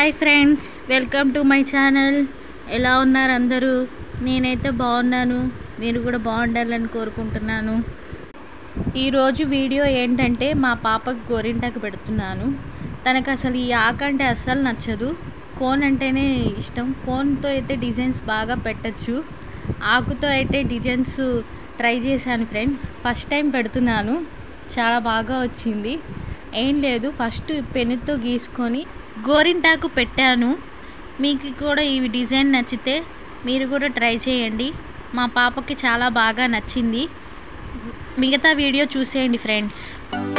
hi friends welcome to my channel ఎలా ఉన్నారు అందరూ నేనైతే బాగున్నాను మీరు కూడా బాగుండాలని కోరుకుంటున్నాను ఈరోజు వీడియో ఏంటంటే మా పాపకు గోరింటాకు పెడుతున్నాను తనకు అసలు ఈ ఆకు అంటే అస్సలు నచ్చదు కోన్ అంటేనే ఇష్టం కోన్తో అయితే డిజైన్స్ బాగా పెట్టచ్చు ఆకుతో అయితే డిజైన్స్ ట్రై చేశాను ఫ్రెండ్స్ ఫస్ట్ టైం పెడుతున్నాను చాలా బాగా వచ్చింది ఏం లేదు ఫస్ట్ పెన్నుతో గీసుకొని గోరింటాకు పెట్టాను మీకు కూడా ఈ డిజైన్ నచ్చితే మీరు కూడా ట్రై చేయండి మా పాపకి చాలా బాగా నచ్చింది మిగతా వీడియో చూసేయండి ఫ్రెండ్స్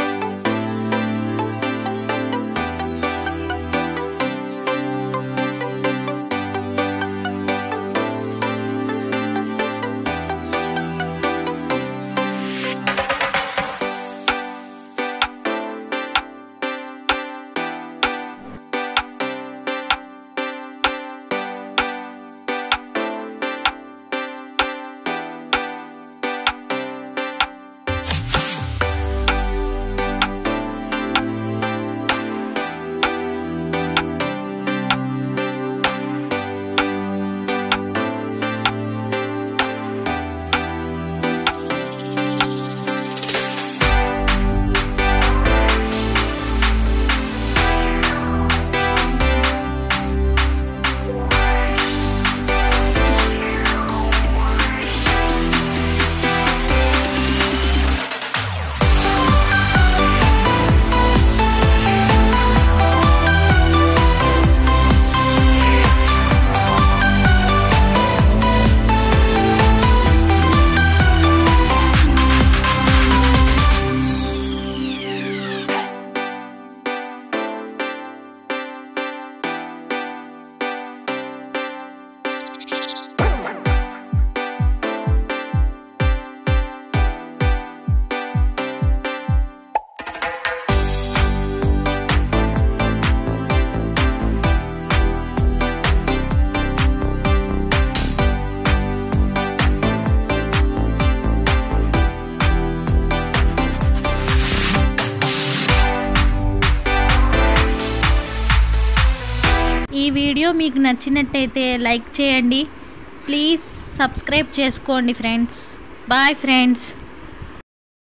ఈ వీడియో మీకు నచ్చినట్టయితే లైక్ చేయండి ప్లీజ్ సబ్స్క్రైబ్ చేసుకోండి ఫ్రెండ్స్ బాయ్ ఫ్రెండ్స్